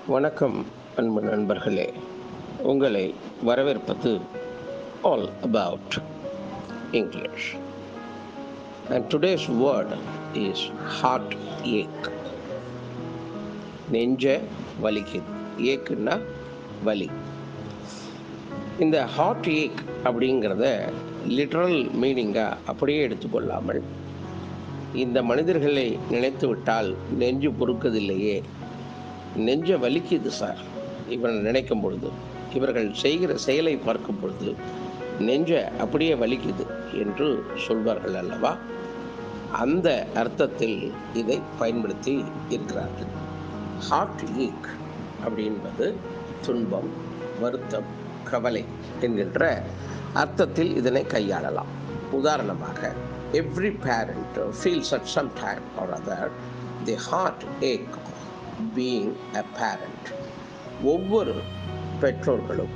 வணக்கம் அன்பு நண்பர்களே உங்களை வரவேற்பது all about English and today's word is heartache நெஞ்ச வலிக்குது ஏக்குன்னா வலி இந்த ஹார்ட் ஏக் அப்படிங்கிறத லிட்ரல் மீனிங்காக அப்படியே எடுத்துக்கொள்ளாமல் இந்த மனிதர்களை நினைத்து விட்டால் நெஞ்சு பொறுக்கதில்லையே நெஞ்ச வலிக்குது சார் இவரை நினைக்கும் பொழுது இவர்கள் செய்கிற செயலை பார்க்கும் பொழுது நெஞ்ச அப்படியே வலிக்குது என்று சொல்வார்கள் அல்லவா அந்த அர்த்தத்தில் இதை பயன்படுத்தி இருக்கிறார்கள் ஹார்ட் ஈக் அப்படின்பது துன்பம் வருத்தம் கவலை என்கின்ற அர்த்தத்தில் இதனை கையாளலாம் உதாரணமாக every parent feels at some time or other the heartache being a parent ஒவ்வொரு பெற்றோர்களும்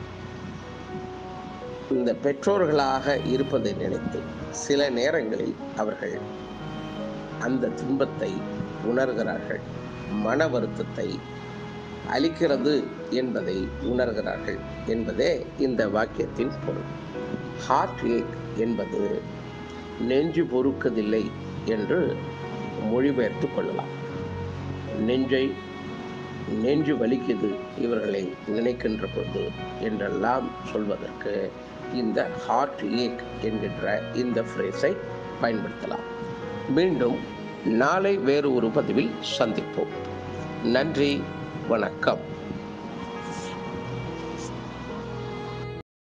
இந்த பெற்றோர்களாக இருப்பதை நினைத்து சில நேரங்களில் அவர்கள் அந்த துன்பத்தை உணர்கிறார்கள் மன வருத்தத்தை அளிக்கிறது என்பதை உணர்கிறார்கள் என்பதே இந்த வாக்கியத்தின் பொருள் ஹார்ட் ஏக் என்பது நெஞ்சு பொறுக்கதில்லை என்று மொழிபெயர்த்து கொள்ளலாம் நெஞ்சை நெஞ்சு வலிக்குது இவர்களை நினைக்கின்ற பொழுது என்றெல்லாம் சொல்வதற்கு இந்த ஹார்ட் ஏக் என்கின்ற இந்த ஃப்ரேஸை பயன்படுத்தலாம் மீண்டும் நாளை வேறு ஒரு பதிவில் சந்திப்போம் நன்றி வணக்கம்